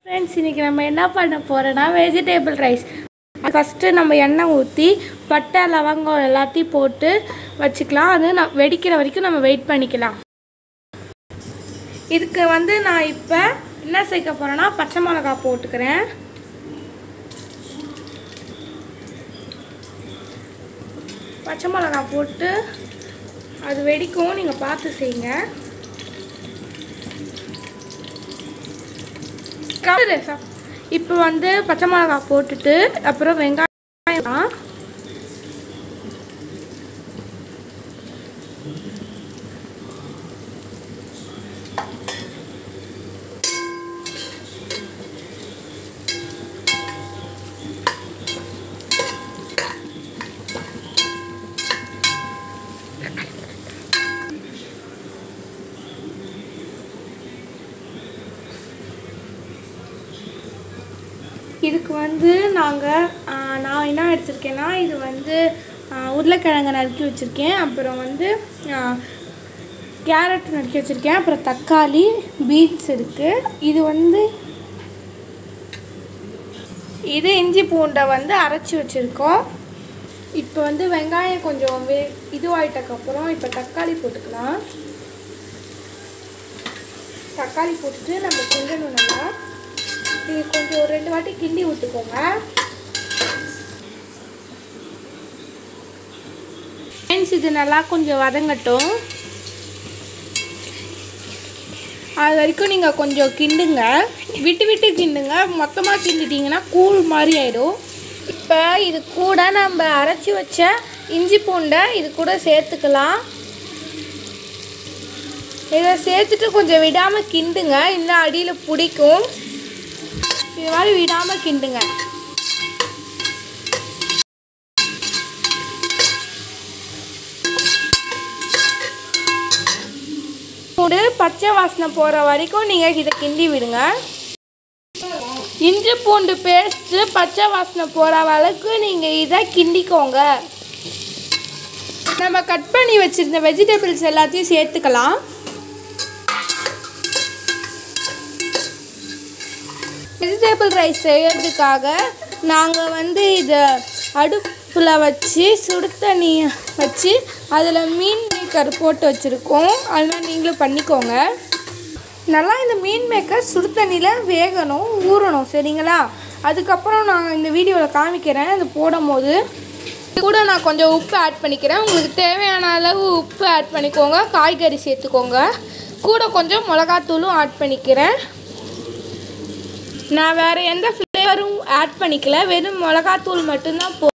Friends இன்றைக்கி நம்ம என்ன பண்ண போகிறோன்னா வெஜிடேபிள் ரைஸ் ஃபஸ்ட்டு நம்ம எண்ணெய் ஊற்றி பட்டை லவங்கம் எல்லாத்தையும் போட்டு வச்சுக்கலாம் அது நான் வெடிக்கிற வரைக்கும் நம்ம வெயிட் பண்ணிக்கலாம் இதுக்கு வந்து நான் இப்போ என்ன சேர்க்க போகிறேன்னா பச்சை மிளகா போட்டுக்கிறேன் பச்சை மிளகா போட்டு அது வெடிக்கும் நீங்கள் பார்த்து செய்யுங்க இப்போ வந்து பச்சை மிளகா போட்டுட்டு அப்புறம் வெங்காயம் இதுக்கு வந்து நாங்கள் நான் என்ன எடுத்திருக்கேன்னா இது வந்து ஆ, உருளைக்கிழங்கு நறுக்கி வச்சுருக்கேன் அப்புறம் வந்து ஆ, கேரட் நறுக்கி வச்சுருக்கேன் அப்புறம் தக்காளி பீன்ஸ் இருக்குது இது வந்து இது இஞ்சி பூண்டை வந்து அரைச்சி வச்சுருக்கோம் இப்போ வந்து வெங்காயம் கொஞ்சம் வே இதுவாயிட்டக்கப்புறம் இப்போ தக்காளி போட்டுக்கலாம் தக்காளி போட்டுட்டு நம்ம கிண்டணும் நல்லா நீங்கள் கொஞ்சம் ஒரு ரெண்டு வாட்டி கிண்டி விட்டுக்கோங்க ஃப்ரெண்ட்ஸ் இது நல்லா கொஞ்சம் வதங்கட்டும் அது வரைக்கும் நீங்கள் கொஞ்சம் கிண்டுங்க விட்டு விட்டு கிண்டுங்க மொத்தமாக கிண்டிட்டீங்கன்னா கூழ் மாதிரி ஆயிடும் இப்போ இது கூட நம்ம அரைச்சி வச்ச இஞ்சி பூண்டை இது கூட சேர்த்துக்கலாம் இதை சேர்த்துட்டு கொஞ்சம் விடாமல் கிண்டுங்க இல்லை அடியில் பிடிக்கும் இது மாதிரி விடாமல் கிண்டுங்க பூண்டு பச்சை வாசனை போகிற வரைக்கும் நீங்கள் இதை கிண்டி விடுங்க இஞ்சி பூண்டு பேஸ்ட்டு பச்சை வாசனை போகிற அளவுக்கு நீங்கள் இதை கிண்டிக்கோங்க நம்ம கட் பண்ணி வச்சுருந்த வெஜிடபிள்ஸ் எல்லாத்தையும் சேர்த்துக்கலாம் வெஜிடபிள் ரைஸ் செய்யறதுக்காக நாங்கள் வந்து இதை அடுப்பில் வச்சு சுடு தண்ணி வச்சு அதில் மீன் மேக்கர் போட்டு வச்சுருக்கோம் அதெல்லாம் நீங்களும் பண்ணிக்கோங்க நல்லா இந்த மீன் மேக்கர் சுடு தண்ணியில் வேகணும் ஊறணும் சரிங்களா அதுக்கப்புறம் நான் இந்த வீடியோவில் காமிக்கிறேன் அது போடும் போது இது கூட நான் கொஞ்சம் உப்பு ஆட் பண்ணிக்கிறேன் உங்களுக்கு தேவையான அளவு உப்பு ஆட் பண்ணிக்கோங்க காய்கறி சேர்த்துக்கோங்க கூட கொஞ்சம் மிளகாத்தூளும் ஆட் பண்ணிக்கிறேன் நான் வேறு எந்த ஃப்ளேவரும் ஆட் பண்ணிக்கல வெறும் மிளகாத்தூள் மட்டும்தான் போ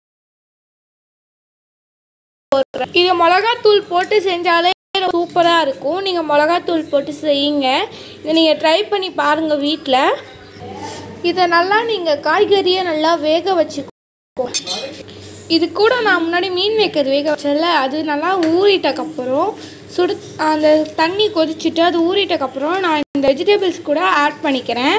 போடுறேன். இது மிளகாத்தூள் போட்டு செஞ்சாலே சூப்பராக இருக்கும் நீங்கள் மிளகாத்தூள் போட்டு செய்யுங்க இதை நீங்கள் ட்ரை பண்ணி பாருங்கள் வீட்டில் இதை நல்லா நீங்கள் காய்கறியை நல்லா வேக வச்சுக்கோ இது கூட நான் முன்னாடி மீன் வைக்கிறது வேக வச்சல அது நல்லா ஊறிட்டக்கப்புறம் சுடு அந்த தண்ணி கொதிச்சுட்டு அது ஊறிட்டக்கப்புறம் நான் இந்த வெஜிடபிள்ஸ் கூட ஆட் பண்ணிக்கிறேன்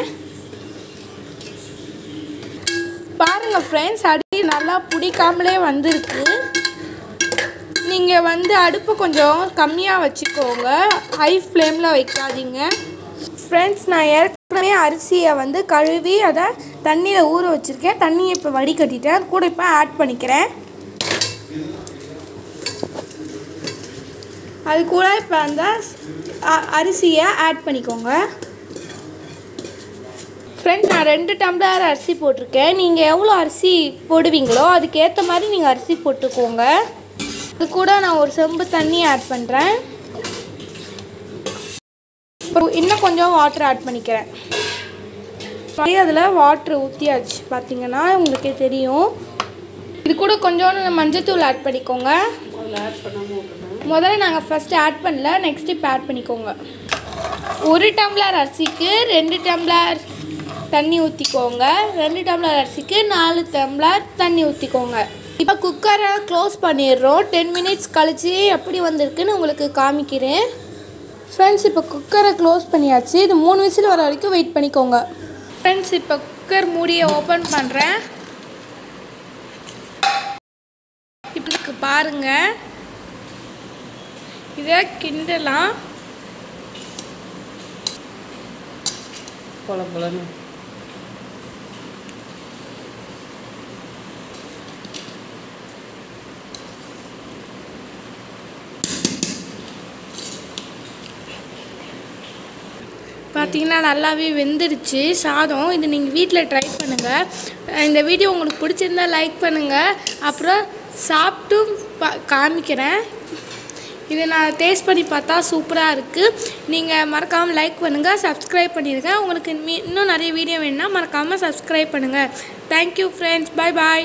பாருங்க ஃப்ரெண்ட்ஸ் அடி நல்லா பிடிக்காமலே வந்திருக்கு நீங்கள் வந்து அடுப்பு கொஞ்சம் கம்மியாக வச்சுக்கோங்க ஹை ஃப்ளேமில் வைக்காதீங்க ஃப்ரெண்ட்ஸ் நான் ஏற்கனவே அரிசியை வந்து கழுவி அதை தண்ணியில் ஊற வச்சுருக்கேன் தண்ணியை இப்போ வடிகட்டிட்டேன் அது கூட இப்போ ஆட் பண்ணிக்கிறேன் அது கூட இப்போ அந்த அ- அரிசியை ஆட் பண்ணிக்கோங்க ஃப்ரெண்ட் நான் ரெண்டு டம்ளர் அரிசி போட்டிருக்கேன் நீங்கள் எவ்வளோ அரிசி போடுவீங்களோ அதுக்கேற்ற மாதிரி நீங்கள் அரிசி போட்டுக்கோங்க இது கூட நான் ஒரு செம்பு தண்ணி ஆட் பண்ணுறேன் அப்புறம் இன்னும் கொஞ்சம் வாட்டர் ஆட் பண்ணிக்கிறேன் அதில் வாட்ரு ஊற்றியாச்சு பார்த்தீங்கன்னா உங்களுக்கே தெரியும் இது கூட கொஞ்சோண்டு மஞ்சத்தூள் ஆட் பண்ணிக்கோங்க முதல்ல நாங்கள் ஃபஸ்ட்டு ஆட் பண்ணல நெக்ஸ்ட் இப்போ ஆட் பண்ணிக்கோங்க ஒரு டம்ளர் அரிசிக்கு ரெண்டு டம்ளர் தண்ணி ஊற்றிக்கோங்க ரெண்டு டம்ளர் அரிசிக்கு நாலு டம்ளர் தண்ணி ஊற்றிக்கோங்க இப்போ குக்கரை க்ளோஸ் பண்ணிடுறோம் டென் மினிட்ஸ் கழிச்சு எப்படி வந்திருக்குன்னு உங்களுக்கு காமிக்கிறேன் ஃப்ரெண்ட்ஸ் இப்போ குக்கரை க்ளோஸ் பண்ணியாச்சு இது மூணு விசில் வர வரைக்கும் வெயிட் பண்ணிக்கோங்க ஃப்ரெண்ட்ஸ் இப்போ குக்கர் மூடியை ஓப்பன் பண்ணுறேன் இப்போ பாருங்க இதை கிண்டலாம் பொல பொலன்னு பார்த்தீங்கன்னா நல்லாவே வெந்துருச்சு சாதம் இது நீங்கள் வீட்டில் ட்ரை பண்ணுங்கள் இந்த வீடியோ உங்களுக்கு பிடிச்சிருந்தா லைக் பண்ணுங்கள் அப்புறம் சாப்பிட்டும் பா காமிக்கிறேன் இதை நான் டேஸ்ட் பண்ணி பார்த்தா சூப்பராக இருக்குது நீங்கள் மறக்காமல் லைக் பண்ணுங்கள் சப்ஸ்கிரைப் பண்ணிடுங்க உங்களுக்கு மீ- இன்னும் நிறைய வீடியோ வேணும்னா மறக்காமல் சப்ஸ்கிரைப் பண்ணுங்கள் தேங்க்யூ ஃப்ரெண்ட்ஸ் பை பாய்